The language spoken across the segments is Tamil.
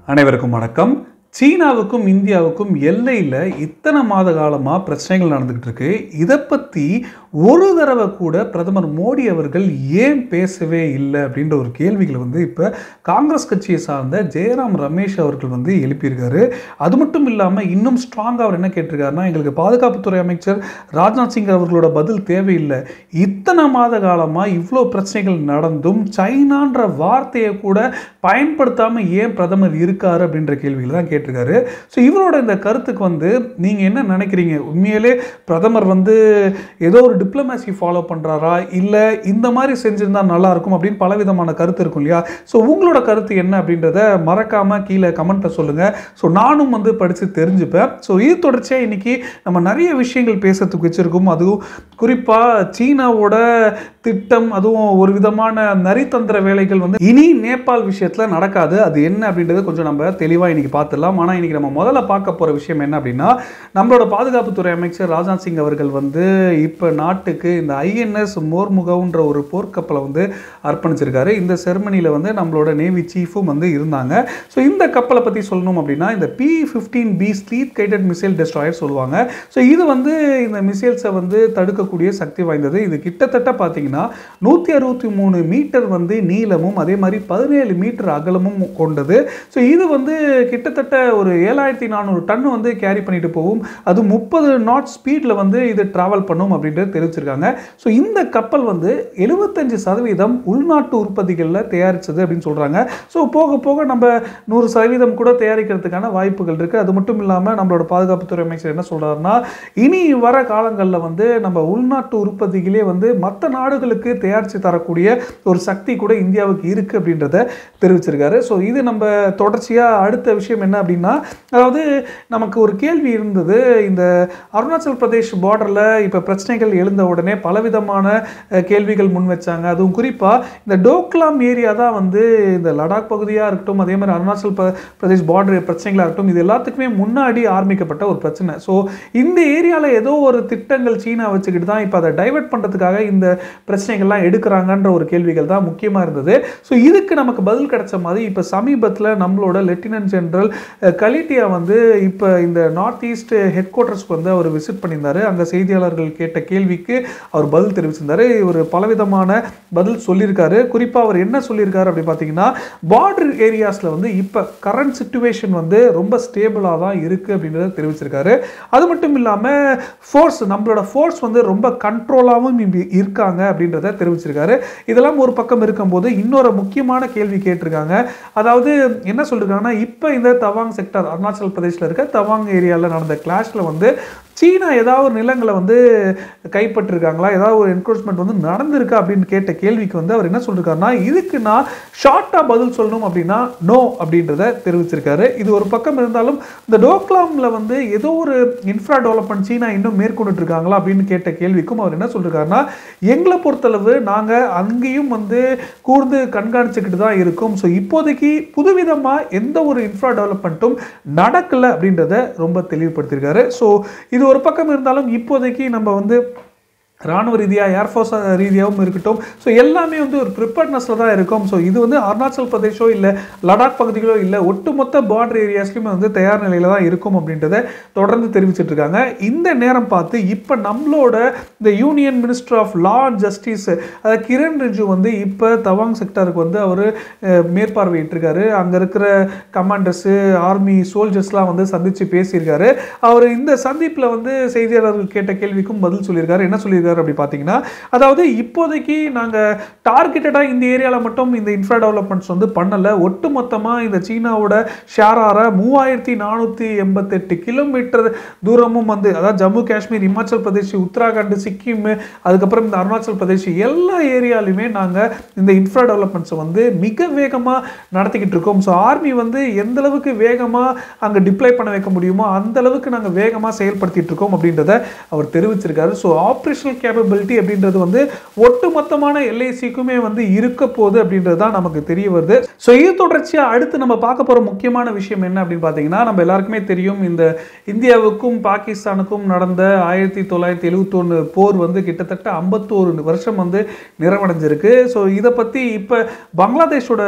அனைவருக்கும் வணக்கம் சீனாவுக்கும் இந்தியாவுக்கும் எல்லையில் இத்தனை மாத காலமாக பிரச்சனைகள் நடந்துக்கிட்டு இருக்கு இதை பற்றி ஒரு தடவை கூட பிரதமர் மோடி அவர்கள் ஏன் பேசவே இல்லை அப்படின்ற ஒரு கேள்விகளை வந்து இப்போ காங்கிரஸ் கட்சியை சார்ந்த ஜெயராம் ரமேஷ் அவர்கள் வந்து எழுப்பியிருக்காரு அது மட்டும் இல்லாமல் இன்னும் ஸ்ட்ராங்காக அவர் என்ன கேட்டிருக்காருன்னா எங்களுக்கு பாதுகாப்புத்துறை அமைச்சர் ராஜ்நாத் சிங் அவர்களோட பதில் தேவையில்லை இத்தனை மாத காலமாக இவ்வளோ பிரச்சனைகள் நடந்தும் சைனான்ற வார்த்தையை கூட பயன்படுத்தாமல் ஏன் பிரதமர் இருக்காரு அப்படின்ற கேள்விகளை தான் கேட்டிருக்காரு ஸோ இவரோட இந்த கருத்துக்கு வந்து நீங்கள் என்ன நினைக்கிறீங்க உண்மையிலே பிரதமர் வந்து ஏதோ ஒரு டிப்ளமேசி ஃபாலோ பண்ணுறாரா இல்லை இந்த மாதிரி செஞ்சிருந்தா நல்லா இருக்கும் அப்படின்னு பலவிதமான கருத்து இருக்கும் இல்லையா ஸோ உங்களோட கருத்து என்ன அப்படின்றத மறக்காமல் கீழே கமெண்ட்டில் சொல்லுங்கள் ஸோ நானும் வந்து படித்து தெரிஞ்சுப்பேன் ஸோ இது தொடர்ச்சியாக இன்னைக்கு நம்ம நிறைய விஷயங்கள் பேசுறதுக்கு வச்சுருக்கோம் அதுவும் குறிப்பாக சீனாவோட திட்டம் அதுவும் ஒரு விதமான நரித்தந்திர வேலைகள் வந்து இனி நேபாள் விஷயத்தில் நடக்காது அது என்ன அப்படின்றது கொஞ்சம் நம்ம தெளிவாக இன்னைக்கு பார்த்துடலாம் ஆனால் இன்னைக்கு நம்ம முதல்ல பார்க்க போகிற விஷயம் என்ன அப்படின்னா நம்மளோட பாதுகாப்புத்துறை அமைச்சர் ராஜ்நாத் சிங் அவர்கள் வந்து இப்போ நாட்டுக்கு இந்த ஐஎன்எஸ் மோர்முகவுன்ற ஒரு போர்க்கப்பலை வந்து அர்ப்பணிச்சிருக்காரு இந்த செரமனியில் வந்து நம்மளோட நேவி சீஃபும் வந்து இருந்தாங்க ஸோ இந்த கப்பலை பற்றி சொல்லணும் அப்படின்னா இந்த P fifteen B stealth guided missile destroyer சொல்லுவாங்க ஸோ இது வந்து இந்த மிசைல்ஸை வந்து தடுக்கக்கூடிய சக்தி வாய்ந்தது இது கிட்டத்தட்ட பார்த்தீங்கன்னா நூற்றி அறுபத்தி மூணு மீட்டர் வந்து நீளமும் அதே மாதிரி பதினேழு மீட்டர் அகலமும் கொண்டது ஸோ இது வந்து கிட்டத்தட்ட ஒரு ஏழாயிரத்தி நானூறு டன் வந்து கேரி பண்ணிட்டு போகும் அது முப்பது நாட் ஸ்பீடில் வந்து இது டிராவல் பண்ணும் அப்படின்றது தெரிவிச்சிருக்காங்க ஸோ இந்த கப்பல் வந்து எழுபத்தஞ்சு சதவீதம் உள்நாட்டு உற்பத்திகளில் தயாரிச்சது அப்படின்னு சொல்கிறாங்க ஸோ போக போக நம்ம நூறு சதவீதம் கூட தயாரிக்கிறதுக்கான வாய்ப்புகள் இருக்குது அது மட்டும் இல்லாமல் நம்மளோட பாதுகாப்புத்துறை அமைச்சர் என்ன சொல்கிறாருன்னா இனி வர காலங்களில் வந்து நம்ம உள்நாட்டு உற்பத்திகளே வந்து மற்ற நாடுகளுக்கு தயாரித்து தரக்கூடிய ஒரு சக்தி கூட இந்தியாவுக்கு இருக்குது அப்படின்றத தெரிவிச்சிருக்காரு ஸோ இது நம்ம தொடர்ச்சியாக அடுத்த விஷயம் என்ன அப்படின்னா அதாவது நமக்கு ஒரு கேள்வி இருந்தது இந்த அருணாச்சல் பிரதேஷ் பார்டரில் இப்போ பிரச்சனைகள் எழுந்த உடனே பலவிதமான அஹ், கேள்விகள் முன் வச்சாங்க அதுவும் குறிப்பாக இந்த டோக்லாம் ஏரியா தான் வந்து இந்த லடாக் பகுதியாக இருக்கட்டும் அதே மாதிரி அருணாச்சல் பிர- பிரதேஷ் பார்டர் பிரச்சனைகளாக இருக்கட்டும் இது எல்லாத்துக்குமே முன்னாடி ஆரம்பிக்கப்பட்ட ஒரு பிரச்சனை ஸோ இந்த ஏரியாவில் ஏதோ ஒரு திட்டங்கள் சீனா வச்சுக்கிட்டு தான் இப்போ அதை டைவர்ட் பண்ணுறதுக்காக இந்த பிரச்சனைகள்லாம் எடுக்கிறாங்கன்ற ஒரு கேள்விகள் தான் முக்கியமாக இருந்தது ஸோ இதுக்கு நமக்கு பதில் கிடைச்ச மாதிரி இப்போ சமீபத்தில் நம்மளோட லெப்டினன்ட் ஜெனரல் கலிட்டியா வந்து இப்போ இந்த நார்த் ஈஸ்ட் ஹெட் குவார்ட்டர்ஸ்க்கு வந்து அவர் விசிட் பண்ணியிருந்தாரு அங்கே செய்தியாளர்கள் கேட்ட கேள்விக்கு அவர் பதில் தெரிவிச்சிருந்தாரு இவர் பலவிதமான பதில் சொல்லியிருக்காரு குறிப்பாக அவர் என்ன சொல்லியிருக்காரு அப்படி பார்த்தீங்கன்னா பார்டர் ஏரியாஸில் வந்து இப்போ கரண்ட் சுச்சுவேஷன் வந்து ரொம்ப ஸ்டேபிளாக தான் இருக்குது அப்படின்றத தெரிவிச்சிருக்காரு அது மட்டும் இல்லாமல் ஃபோர்ஸ் நம்மளோட ஃபோர்ஸ் வந்து ரொம்ப கண்ட்ரோலாகவும் இருக்காங்க அப்படின்றத தெரிவிச்சிருக்காரு இதெல்லாம் ஒரு பக்கம் இருக்கும்போது இன்னொரு முக்கியமான கேள்வி கேட்டிருக்காங்க அதாவது என்ன சொல்லிருக்காங்கன்னா இப்போ இந்த தவாங் செக்டர் அருணாச்சல் பிரதேசில் இருக்க தவாங் ஏரியாவில் நடந்த கிளாஷில் வந்து சீனா ஏதாவது ஒரு நிலங்களை வந்து கைப்பற்றிருக்காங்களா ஏதாவது ஒரு என்க்ரோச்மெண்ட் வந்து நடந்திருக்கா அப்படின்னு கேட்ட கேள்விக்கு வந்து அவர் என்ன சொல்லியிருக்காருன்னா இதுக்கு நான் ஷார்ட்டாக பதில் சொல்லணும் அப்படின்னா நோ அப்படின்றத தெரிவிச்சிருக்காரு இது ஒரு பக்கம் இருந்தாலும் இந்த டோக்லாமில் வந்து ஏதோ ஒரு இன்ஃப்ரா டெவலப்மெண்ட் சீனா இன்னும் மேற்கொண்டுட்டு இருக்காங்களா அப்படின்னு கேட்ட கேள்விக்கும் அவர் என்ன சொல்லியிருக்காருன்னா எங்களை பொறுத்தளவு நாங்கள் அங்கேயும் வந்து கூர்ந்து கண்காணிச்சுக்கிட்டு தான் இருக்கோம் ஸோ இப்போதைக்கு புதுவிதமாக எந்த ஒரு இன்ஃப்ரா டெவலப்மெண்ட்டும் நடக்கலை அப்படின்றத ரொம்ப தெளிவுபடுத்தியிருக்காரு ஸோ இது ஒரு பக்கம் இருந்தாலும் இப்போதைக்கு நம்ம வந்து ராணுவ ரீதியாக ஏர்ஃபோர்ஸ் ரீதியாகவும் இருக்கட்டும் ஸோ எல்லாமே வந்து ஒரு ப்ரிப்பேர்னஸில் தான் இருக்கும் ஸோ இது வந்து அருணாச்சல் பிரதேஷோ இல்லை லடாக் பகுதிகளோ இல்லை ஒட்டுமொத்த பார்டர் ஏரியாஸ்லையுமே வந்து தயார் நிலையில் தான் இருக்கும் அப்படின்றத தொடர்ந்து தெரிவிச்சிட்டு இருக்காங்க இந்த நேரம் பார்த்து இப்போ நம்மளோட இந்த union minister of law and justice அதாவது கிரண் ரிஜு வந்து இப்போ தவாங் செக்டருக்கு வந்து அவர் மேற்பார்வையிட்டிருக்காரு அங்கே இருக்கிற கமாண்டர்ஸு ஆர்மி சோல்ஜர்ஸ்லாம் வந்து சந்தித்து பேசியிருக்காரு அவர் இந்த சந்திப்பில் வந்து செய்தியாளர்கள் கேட்ட கேள்விக்கும் பதில் சொல்லியிருக்காரு என்ன சொல்லியிருக்காரு அப்படி பார்த்தீங்கன்னா அதாவது இப்போதைக்கு நாங்கள் டார்கெட்டடாக இந்த ஏரியாவில் மட்டும் இந்த இன்ஃப்ரா டெவலப்மெண்ட்ஸ் வந்து பண்ணலை ஒட்டு மொத்தமாக இந்த சீனாவோட ஷேரார மூவாயிரத்தி நானூற்றி எண்பத்தெட்டு கிலோமீட்டர் தூரமும் வந்து அதாவது ஜம்மு காஷ்மீர் இமாச்சல் பிரதேஷ் உத்தராகண்ட் சிக்கிம் அதுக்கப்புறம் இந்த அருணாச்சல் பிரதேஷ் எல்லா ஏரியாலையுமே நாங்கள் இந்த இன்ஃப்ரா டெவலப்மெண்ட்ஸை வந்து மிக வேகமாக நடத்திக்கிட்டு இருக்கோம் ஸோ ஆர்மி வந்து எந்த அளவுக்கு வேகமாக அங்கே டிப்ளை பண்ண வைக்க முடியுமோ அந்த அளவுக்கு நாங்கள் வேகமாக செயல்படுத்திட்டு இருக்கோம் அப்படின்றத அவர் தெரிவிச்சிருக்காரு ஸோ ஆப்ரேஷனல் கேப்பபிலிட்டி அப்படின்றது வந்து ஒட்டுமொத்தமான எல்ஐசிக்குமே வந்து இருக்க போகுது அப்படின்றது தான் நமக்கு தெரிய வருது ஸோ இது தொடர்ச்சியாக அடுத்து நம்ம பார்க்க போகிற முக்கியமான விஷயம் என்ன அப்படின்னு பார்த்தீங்கன்னா நம்ம எல்லாருக்குமே தெரியும் இந்த இந்தியாவுக்கும் பாகிஸ்தானுக்கும் நடந்த ஆயிரத்தி தொள்ளாயிரத்தி எழுவத்தொன்று போர் வந்து கிட்டத்தட்ட ஐம்பத்தோரு வருஷம் வந்து நிறைவடைஞ்சிருக்கு ஸோ இதை பற்றி இப்போ பங்களாதேஷோட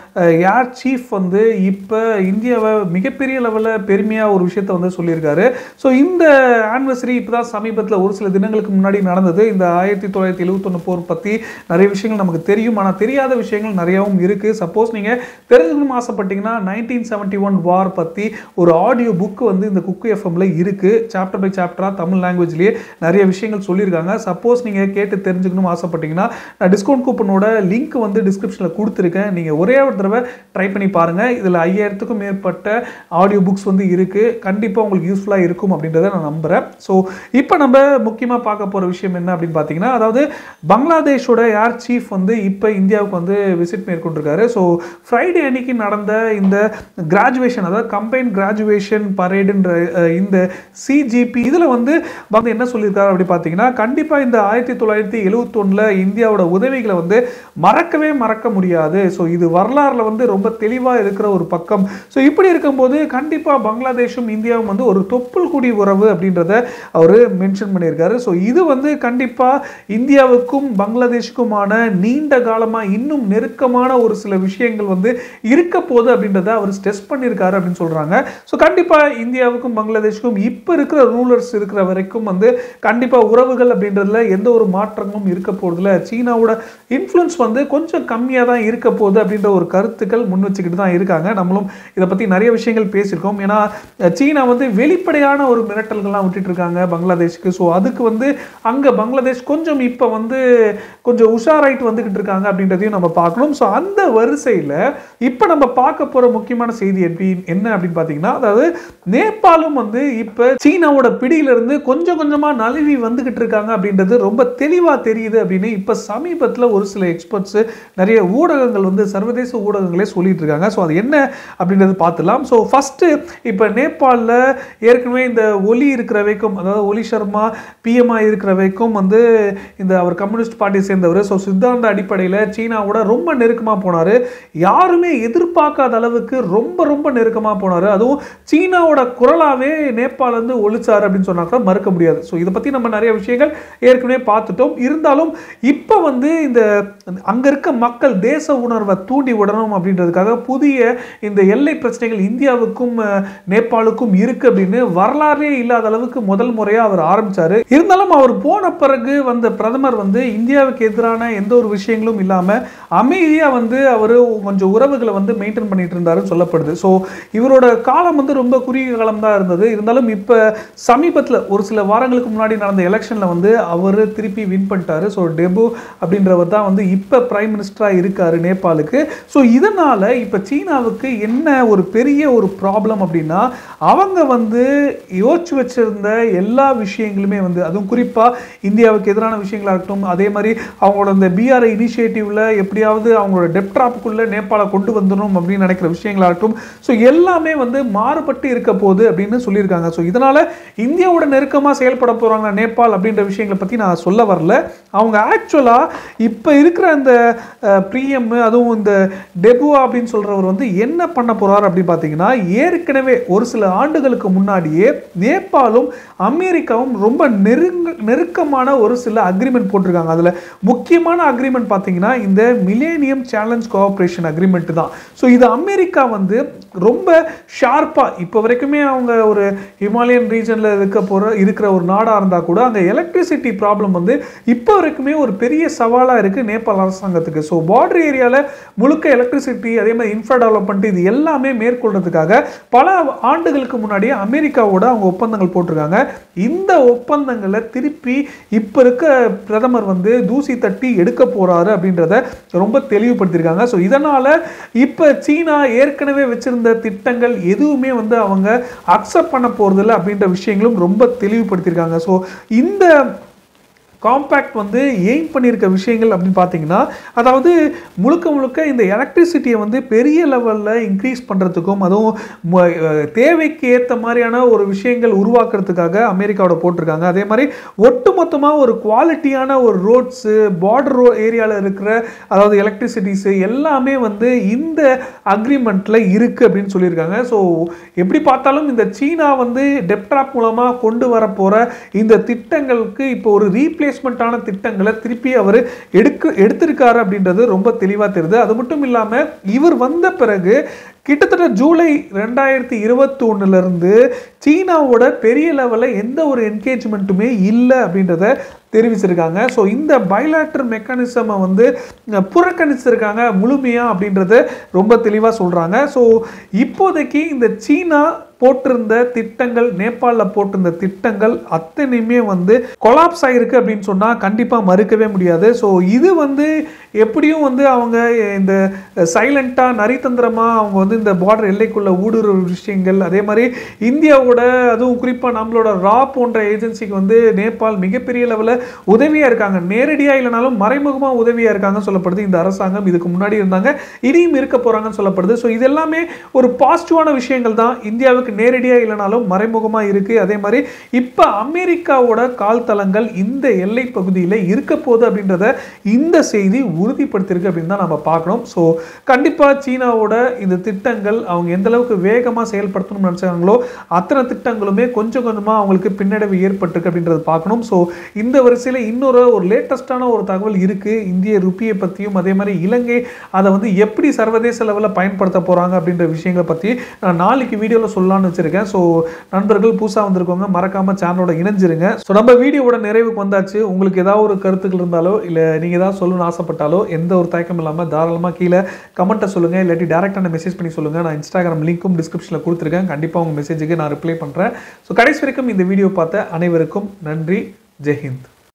ஏர் சீஃப் வந்து இப்போ இந்தியாவை மிகப்பெரிய லெவலில் பெருமையாக ஒரு விஷயத்த வந்து சொல்லியிருக்காரு ஸோ இந்த ஆனிவர்சரி இப்போ தான் சமீபத்தில் ஒரு சில தினங்களுக்கு முன்னாடி நடந்தது இந்த ஆயிரத்தி தொள்ளாயிரத்தி எழுவத்தொன்று போர் பற்றி நிறைய விஷயங்கள் நமக்கு தெரியும் ஆனால் தெரியாத விஷயங்கள் நிறையாவும் இருக்குது சப்போஸ் நீங்கள் தெரிஞ்சுக்கணும்னு ஆசைப்பட்டீங்கன்னா நைன்டீன் செவன்ட்டி ஒன் வார் பற்றி ஒரு ஆடியோ புக் வந்து இந்த குக்கு எஃப்எம்ல இருக்குது சாப்டர் பை சாப்டராக தமிழ் லாங்குவேஜ்லேயே நிறைய விஷயங்கள் சொல்லியிருக்காங்க சப்போஸ் நீங்கள் கேட்டு தெரிஞ்சுக்கணும்னு ஆசைப்பட்டீங்கன்னா நான் டிஸ்கவுண்ட் கூப்பனோட லிங்க் வந்து டிஸ்கிரிப்ஷனில் கொடுத்துருக்கேன் நீங்கள் ஒரே ஒரு தடவை ட்ரை பண்ணி பாருங்கள் இதில் ஐயாயிரத்துக்கும் மேற்பட்ட ஆடியோ புக்ஸ் வந்து இருக்குது கண்டிப்பாக உங்களுக்கு யூஸ்ஃபுல்லாக இருக்கும் அப்படின்றத நான் நம்புகிறேன் ஸோ இப்போ நம்ம முக்கியமாக பார்க்க போகிற விஷயம் என்ன அப்படின்னு பார்த்தீங்கன்னா அதாவது பங்களாதேஷோட ஏர் சீஃப் வந்து இப்போ இந்தியாவுக்கு வந்து விசிட் மேற்கொண்டிருக்காரு ஸோ ஃப்ரைடே அன்னைக்கு நடந்த இந்த கிராஜுவேஷன் அதாவது கம்பைன் கிராஜுவேஷன் பரேடுன்ற அஹ், இந்த சிஜிபி இதில் வந்து வந்து என்ன சொல்லியிருக்காரு அப்படி பார்த்தீங்கன்னா கண்டிப்பாக இந்த ஆயிரத்தி தொள்ளாயிரத்தி எழுவத்தொன்னில் இந்தியாவோட உதவிகளை வந்து மறக்கவே மறக்க முடியாது ஸோ இது வரலாறுல வந்து ரொம்ப தெளிவாக இருக்கிற ஒரு பக்கம் ஸோ இப்படி இருக்கும்போது கண்டிப்பாக பங்களாதேஷும் இந்தியாவும் வந்து ஒரு தொப்புள் குடி உறவு அப்படின்றத அவர் மென்ஷன் பண்ணியிருக்காரு ஸோ இது வந்து கண்டிப்பாக இந்தியாவுக்கும் பங்களாதேஷுக்குமான நீண்ட காலமாக இன்னும் நெருக்கமான ஒரு சில விஷயங்கள் வந்து இருக்க போகுது அப்படின்றத அவர் ஸ்ட்ரெஸ் பண்ணியிருக்காரு அப்படின்னு சொல்கிறாங்க ஸோ கண்டிப்பாக இந்தியாவுக்கும் பங்களாதேஷுக்கும் இப்போ இருக்கிற ரூலர்ஸ் இருக்கிற வரைக்கும் வந்து கண்டிப்பாக உறவுகள் அப்படின்றதுல எந்த ஒரு மாற்றமும் இருக்க போகிறதுல சீனாவோட இன்ஃப்ளூயன்ஸ் வந்து கொஞ்சம் கம்மியாக தான் இருக்க போகுது அப்படின்ற ஒரு கருத்துக்கள் முன் வச்சுக்கிட்டு தான் இருக்காங்க நம்மளும் இதை பற்றி நிறைய விஷயங்கள் பேசியிருக்கோம் ஏன்னா அஹ், சீனா வந்து வெளிப்படையான ஒரு மிரட்டல்கள்லாம் விட்டுட்டு இருக்காங்க பங்களாதேஷ்க்கு ஸோ அதுக்கு வந்து அங்கே பங்களாதேஷ் கொஞ்சம் இப்போ வந்து கொஞ்சம் உஷாராயிட்டு வந்துக்கிட்டு இருக்காங்க அப்படின்றதையும் நம்ம பார்க்கணும் ஸோ அந்த வரிசையில் இப்போ நம்ம பார்க்க போகிற முக்கியமான செய்தி எப்படி என்ன அப்படின்னு பார்த்தீங்கன்னா அதாவது நேபாளும் வந்து இப்போ சீனாவோட பிடியிலிருந்து கொஞ்சம் கொஞ்சமாக நழுவி வந்துக்கிட்டு இருக்காங்க அப்படின்றது ரொம்ப தெளிவாக தெரியுது அப்படின்னு இப்போ சமீபத்தில் ஒரு சில எக்ஸ்பர்ட்ஸு நிறைய ஊடகங்கள் வந்து சர்வதேச ஊடகங்களே சொல்லிட்டு இருக்காங்க ஸோ அது என்ன அப்படின்றது பார்த்துலாம் ஸோ ஃபஸ்ட்டு இப்போ நேபாளில் ஏற்கனவே இந்த ஒலி இருக்கிற வரைக்கும் அதாவது ஒலி சர்மா பிஎம்ஐ இருக்கிற வரைக்கும் வந்து இந்த அவர் கம்யூனிஸ்ட் பார்ட்டியை சேர்ந்தவர் ஸோ சித்தாந்த அடிப்படையில் சீனாவோட ரொம்ப நெருக்கமாக போனார் யாருமே எதிர்பார்க்காத அளவுக்கு ரொம்ப ரொம்ப நெருக்கமாக போனார் அதுவும் சீனாவோட குரலாவே நேபாள் வந்து ஒழிச்சார் அப்படின்னு சொன்னா கூட மறுக்க முடியாது ஸோ இதை பற்றி நம்ம நிறைய விஷயங்கள் ஏற்கனவே பார்த்துட்டோம் இருந்தாலும் இப்போ வந்து இந்த அங்கே இருக்க மக்கள் தேச உணர்வை தூண்டி விடணும் அப்படின்றதுக்காக புதிய இந்த எல்லை பிரச்சனைகள் இந்தியாவுக்கும் அஹ், நேபாளுக்கும் இருக்கு அப்படின்னு வரலாறே இல்லாத அளவுக்கு முதல் முறையாக அவர் ஆரம்பிச்சாரு இருந்தாலும் அவர் போன பிறகு வந்த பிரதமர் வந்து இந்தியாவுக்கு எதிரான எந்த ஒரு விஷயங்களும் இல்லாமல் அமைதியாக வந்து அவர் கொஞ்சம் உறவுகளை வந்து மெயின்டைன் பண்ணிட்டு இருந்தாருன்னு சொல்லப்படுது ஸோ இவரோட காலம் வந்து ரொம்ப குறுகிய காலம் தான் இருந்தது இருந்தாலும் இப்போ சமீபத்தில் ஒரு சில வாரங்களுக்கு முன்னாடி நடந்த எலெக்ஷனில் வந்து அவர் திருப்பி வின் பண்ணிட்டாரு ஸோ டெபு அப்படின்றவர் தான் வந்து இப்போ பிரைம் மினிஸ்டராக இருக்காரு நேபாளுக்கு ஸோ இதனால் இப்போ சீனாவுக்கு என்ன ஒரு பெரிய ஒரு ப்ராப்ளம் அப்படின்னா அவங்க வந்து யோசிச்சு வச்சிருந்த எல்லா விஷயங்களுமே வந்து அதுவும் குறிப்பாக இந்தியாவுக்கு எதிரான விஷயங்களாக இருக்கட்டும் அதே மாதிரி அவங்களோட இந்த பிஆர்ஐ இனிஷியேட்டிவ்ல எப்படியாவது அவங்களோட டெப்ட்ராப்புக்குள்ளே நேபாளை கொண்டு வந்துடணும் அப்படின்னு நினைக்கிற விஷயங்களாகட்டும் ஸோ எல்லாமே வந்து மாறுபட்டு இருக்க போகுது அப்படின்னு சொல்லியிருக்காங்க ஸோ இதனால் இந்தியாவோட நெருக்கமாக செயல்பட போகிறாங்க நேபாள் அப்படின்ற விஷயங்களை பற்றி நான் சொல்ல வரல அவங்க ஆக்சுவலாக இப்போ இருக்கிற அந்த பிஎம் அதுவும் இந்த டெபுவா அப்படின்னு சொல்கிறவர் வந்து என்ன பண்ண போகிறார் அப்படின்னு பார்த்தீங்கன்னா ஏற்கனவே ஒரு சில ஆண்டுகளுக்கு முன்னாடியே நேபாளும் அமெரிக்காவும் ரொம்ப நெருங்க நெருக்கமான ஒரு சில அக்ரிமெண்ட் போட்டிருக்காங்க அதில் முக்கியமான அக்ரிமெண்ட் பார்த்தீங்கன்னா இந்த மிலேனியம் சேலஞ்ச் கோஆப்ரேஷன் அக்ரிமெண்ட் தான் ஸோ இது அமெரிக்கா வந்து ரொம்ப ஷார்ப்பாக இப்போ வரைக்குமே அவங்க ஒரு ஹிமாலயன் ரீஜனில் இருக்க போகிற இருக்கிற ஒரு நாடாக இருந்தால் கூட அங்கே எலக்ட்ரிசிட்டி ப்ராப்ளம் வந்து இப்போ வரைக்குமே ஒரு பெரிய சவாலாக இருக்குது நேபாள் அரசாங்கத்துக்கு ஸோ பார்டர் ஏரியாவில் முழுக்க எலக்ட்ரிசிட்டி அதே மாதிரி இன்ஃப்ரா டெவலப்மெண்ட் இது எல்லாமே மேற்கொள்றதுக்காக பல ஆண்டுகளுக்கு முன்னாடியே அமெரிக்காவோட அவங்க ஒப்பந்தங்கள் போட்டிருக்காங்க இந்த ஒப்பந்தங்களை திருப்பி இப்போ இருக்க பிரதமர் வந்து தூசி தட்டி எடுக்க போறாரு அப்படின்றத ரொம்ப தெளிவுபடுத்தியிருக்காங்க ஸோ இதனால இப்போ சீனா ஏற்கனவே வச்சிருந்த திட்டங்கள் எதுவுமே வந்து அவங்க அக்செப்ட் பண்ண போறதில்ல அப்படின்ற விஷயங்களும் ரொம்ப தெளிவுபடுத்தியிருக்காங்க ஸோ இந்த காம்பேக்ட் வந்து எய்ம் பண்ணியிருக்க விஷயங்கள் அப்படின்னு பார்த்தீங்கன்னா அதாவது முழுக்க முழுக்க இந்த எலக்ட்ரிசிட்டியை வந்து பெரிய லெவலில் இன்க்ரீஸ் பண்ணுறதுக்கும் அதுவும் ம- அஹ் தேவைக்கு ஏற்ற மாதிரியான ஒரு விஷயங்கள் உருவாக்குறதுக்காக அமெரிக்காவோட போட்டிருக்காங்க அதே மாதிரி ஒட்டுமொத்தமாக ஒரு குவாலிட்டியான ஒரு ரோட்ஸு பார்டர் ரோ ஏரியாவில் இருக்கிற அதாவது எலக்ட்ரிசிட்டிஸு எல்லாமே வந்து இந்த அக்ரிமெண்ட்டில் இருக்குது அப்படின்னு சொல்லியிருக்காங்க ஸோ எப்படி பார்த்தாலும் இந்த சீனா வந்து டெப்டாப் மூலமாக கொண்டு வர போகிற இந்த திட்டங்களுக்கு இப்போ ஒரு ரீப்ளேஸ்மெண்ட்டான திட்டங்களை திருப்பி அவர் எடுக்க எடுத்திருக்காரு அப்படின்றது ரொம்ப தெளிவாக தெரியுது அது மட்டும் இல்லாமல் இவர் வந்த பிறகு கிட்டத்தட்ட ஜூலை ரெண்டாயிரத்தி இருபத்தி இருந்து சீனாவோட பெரிய லெவலில் எந்த ஒரு என்கேஜ்மெண்ட்டுமே இல்லை அப்படின்றத தெரிவிச்சிருக்காங்க ஸோ இந்த பைலாட்டர் மெக்கானிசமை வந்து அஹ், புறக்கணிச்சிருக்காங்க முழுமையாக அப்படின்றத ரொம்ப தெளிவாக சொல்கிறாங்க ஸோ இப்போதைக்கு இந்த சீனா போட்டிருந்த திட்டங்கள் நேபாளில் போட்டிருந்த திட்டங்கள் அத்தனையுமே வந்து கொலாப்ஸ் ஆகிருக்கு அப்படின்னு சொன்னால் கண்டிப்பாக மறுக்கவே முடியாது ஸோ இது வந்து எப்படியும் வந்து அவங்க இந்த சைலண்ட்டாக நரித்தந்திரமாக அவங்க வந்து இந்த பார்டர் எல்லைக்குள்ள ஊடுருவ விஷயங்கள் அதே மாதிரி இந்தியாவோட அதுவும் குறிப்பாக நம்மளோட ரா போன்ற ஏஜென்சிக்கு வந்து நேபாள் மிகப்பெரிய லெவலில் உதவியாக இருக்காங்க நேரடியாக இல்லைனாலும் மறைமுகமாக உதவியாக இருக்காங்கன்னு சொல்லப்படுது இந்த அரசாங்கம் இதுக்கு முன்னாடி இருந்தாங்க இனியும் இருக்க போகிறாங்கன்னு சொல்லப்படுது ஸோ இது எல்லாமே ஒரு பாசிட்டிவான விஷயங்கள் தான் இந்தியாவுக்கு நேரடியாக இல்லைனாலும் மறைமுகமாக இருக்குது அதே மாதிரி இப்போ அமெரிக்காவோட கால் தளங்கள் இந்த எல்லை பகுதியில் இருக்க போகுது அப்படின்றத இந்த செய்தி உறுதிப்படுத்தியிருக்கு அப்படின்னு தான் நம்ம பார்க்கணும் ஸோ கண்டிப்பாக சீனாவோட இந்த திட்டங்கள் அவங்க எந்த அளவுக்கு வேகமாக செயல்படுத்தணும்னு நினச்சாங்களோ அத்தனை திட்டங்களுமே கொஞ்சம் கொஞ்சமாக அவங்களுக்கு பின்னடைவு ஏற்பட்டிருக்கு அப்படின்றத பார்க்கணும் ஸோ இந்த வரிசையில் இன்னொரு ஒரு லேட்டஸ்டான ஒரு தகவல் இருக்குது இந்திய ருப்பியை பற்றியும் அதே மாதிரி இலங்கை அதை வந்து எப்படி சர்வதேச லெவலில் பயன்படுத்த போகிறாங்க அப்படின்ற விஷயங்களை பற்றி நான் நாளைக்கு வீடியோவில் சொல்லலாம்னு வச்சுருக்கேன் ஸோ நண்பர்கள் புதுசாக வந்திருக்கவங்க மறக்காமல் சேனலோட இணைஞ்சிருங்க ஸோ நம்ம வீடியோவோட நிறைவுக்கு வந்தாச்சு உங்களுக்கு ஏதாவது ஒரு கருத்துக்கள் இருந்தாலோ இல்லை நீங்கள் ஏதாவது சொல்லணும்னு ஆசைப்பட்டாலோ எந்த ஒரு தயக்கம் இல்லாமல் தாராளமாக கீழே கமெண்ட்டை சொல்லுங்கள் இல்லாட்டி டேரெக்டாக மெசேஜ் பண்ணி சொல்லுங்கள் நான் இன்ஸ்டாகிராம் லிங்க்கும் டிஸ்கிரிப்ஷனில் கொடுத்துருக்கேன் கண்டிப்பாக உங்கள் மெசேஜுக்கு நான் ரிப்ளை பண்ணுறேன் ஸோ கடைசி வரைக்கும் இந்த வீடியோ பார்த்த அனைவருக்கும் நன்றி ஜெய்ஹிந்த்